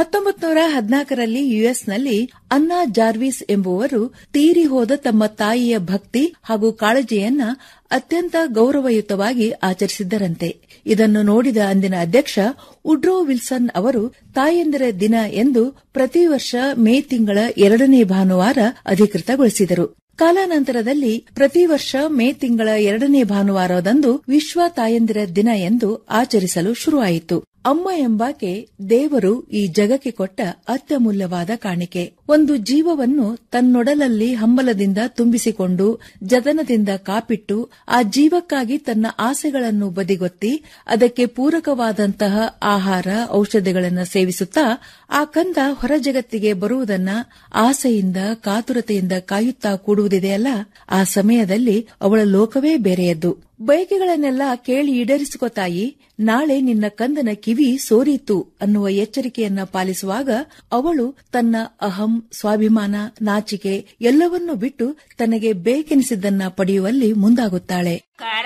ಹತ್ತೊಂಬತ್ತು ನೂರ ಹದಿನಾಲ್ಕರಲ್ಲಿ ಯುಎಸ್ನಲ್ಲಿ ಅನ್ನಾ ಜಾರ್ವಿಸ್ ಎಂಬುವರು ತೀರಿ ಹೋದ ತಮ್ಮ ತಾಯಿಯ ಭಕ್ತಿ ಹಾಗೂ ಕಾಳಜಿಯನ್ನ ಅತ್ಯಂತ ಗೌರವಯುತವಾಗಿ ಆಚರಿಸಿದ್ದರಂತೆ ಇದನ್ನು ನೋಡಿದ ಅಂದಿನ ಅಧ್ಯಕ್ಷ ಉಡ್ರೋ ವಿಲ್ಸನ್ ಅವರು ತಾಯಂದಿರ ದಿನ ಎಂದು ಪ್ರತಿ ವರ್ಷ ಮೇ ತಿಂಗಳ ಎರಡನೇ ಭಾನುವಾರ ಅಧಿಕೃತಗೊಳಿಸಿದರು ಕಾಲಾನಂತರದಲ್ಲಿ ಪ್ರತಿ ವರ್ಷ ಮೇ ತಿಂಗಳ ಎರಡನೇ ಭಾನುವಾರದಂದು ವಿಶ್ವ ತಾಯಂದಿರ ದಿನ ಎಂದು ಆಚರಿಸಲು ಶುರುವಾಯಿತು ಅಮ್ಮ ಎಂಬಾಕೆ ದೇವರು ಈ ಜಗಕ್ಕೆ ಕೊಟ್ಟ ಅತ್ಯಮೂಲ್ಯವಾದ ಕಾಣಿಕೆ ಒಂದು ಜೀವವನ್ನು ತನ್ನೊಡಲಲ್ಲಿ ಹಂಬಲದಿಂದ ತುಂಬಿಸಿಕೊಂಡು ಜತನದಿಂದ ಕಾಪಿಟ್ಟು ಆ ಜೀವಕ್ಕಾಗಿ ತನ್ನ ಆಸೆಗಳನ್ನು ಬದಿಗೊತ್ತಿ ಅದಕ್ಕೆ ಪೂರಕವಾದಂತಹ ಆಹಾರ ಔಷಧಿಗಳನ್ನು ಸೇವಿಸುತ್ತಾ ಆ ಕಂದ ಹೊರ ಜಗತ್ತಿಗೆ ಬರುವುದನ್ನ ಆಸೆಯಿಂದ ಕಾತುರತೆಯಿಂದ ಕಾಯುತ್ತಾ ಕೂಡುವುದಿದೆಯಲ್ಲ ಆ ಸಮಯದಲ್ಲಿ ಅವಳ ಲೋಕವೇ ಬೇರೆಯದ್ದು ಬಯಕೆಗಳನ್ನೆಲ್ಲ ಕೇಳಿ ಈಡೇರಿಸಿಕೋ ತಾಯಿ ನಾಳೆ ನಿನ್ನ ಕಂದನ ಕಿವಿ ಸೋರೀತು ಅನ್ನುವ ಎಚ್ಚರಿಕೆಯನ್ನ ಪಾಲಿಸುವಾಗ ಅವಳು ತನ್ನ ಅಹಂ ಸ್ವಾಭಿಮಾನ ನಾಚಿಕೆ ಎಲ್ಲವನ್ನೂ ಬಿಟ್ಟು ತನಗೆ ಬೇಕೆನಿಸಿದ್ದನ್ನ ಪಡೆಯುವಲ್ಲಿ ಮುಂದಾಗುತ್ತಾಳೆ